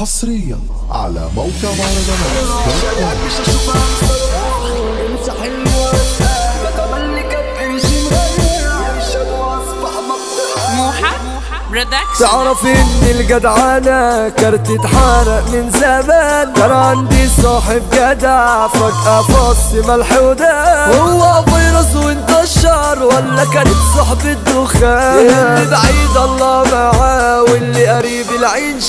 حصريا على موقع مهرجانات دوت كوم. مش اشوفها امسح الوقت بتملي كان قرشي مغير ارشاد واصبح مبدأ موحة برودكشن تعرف ان الجدعانة كارت اتحرق من زمان كان عندي صاحب جدع فجأة فص ملح ودان هو فيروس وانتشر ولا كانت صحبة دخان اللي بعيد الله معاه واللي قريب العين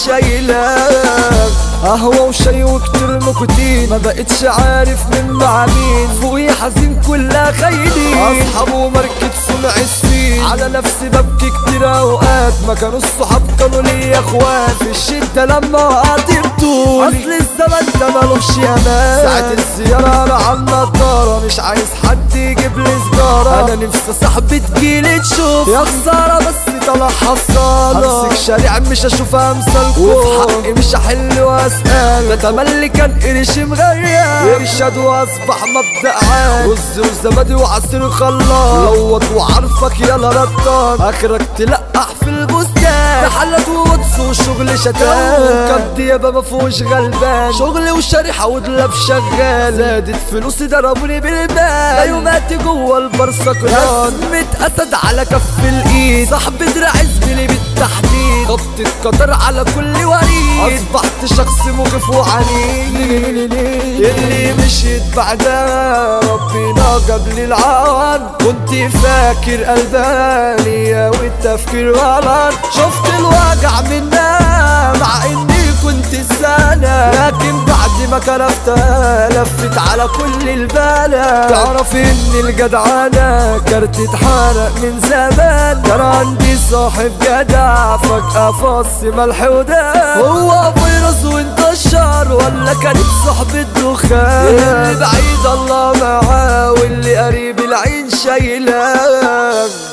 شايلاه قهوة وشاي وكتير نكتين ما بقتش عارف من مع مين فوقي حزين كلها خاينين اصحابه ماركة سمع السين على نفسي ببكي كتير اوقات ما كانوا الصحاب كانوا ليا اخوات في الشدة لما وقعت بطولي اصل الزمن ده ملوش امان ساعة الزيارة انا على النضارة مش عايز حد يجيب لي سجارة انا نفسي صاحبي تجيلي تشوف يا خسارة بس طلع حصالة امسك شارع مش اشوف امثالكم وفي حقي مش احل واسال ده تملي كان قرشي مغرق ارشاد واصبح مبدأ عام رز وزبادي وعصير خلاط لوط وعارفك يلا رطان اخرك تلقح في البستان تحلت وواتس وشغل شتان كبد يابا مفهوش غلبان شغل وشريحة ودلاب شغال زادت فلوسي ضربوني بالبال ايوماتي جوه البرسكران رسمة اسد على كف الايد صاحب دراع زميلي بالتحديد خبطة قطر على كل وريد اصبحت شخص مخيف وعنيد اللي مشيت بعدها ربنا جاب لي العوان كنت فاكر قلبانية والتفكير غلط شفت الوجع منها مع اني كنت سنة لكن بعد ما كرفتها لفت على كل البلد تعرف ان الجدعانة كارت اتحرق من زمان كان عندي صاحب جدع فجأة فص ملح ودان هو فيروس وانتشر ولا كانت صحبة دخان اللي بعيد الله معاه واللي قريب العين شايلاه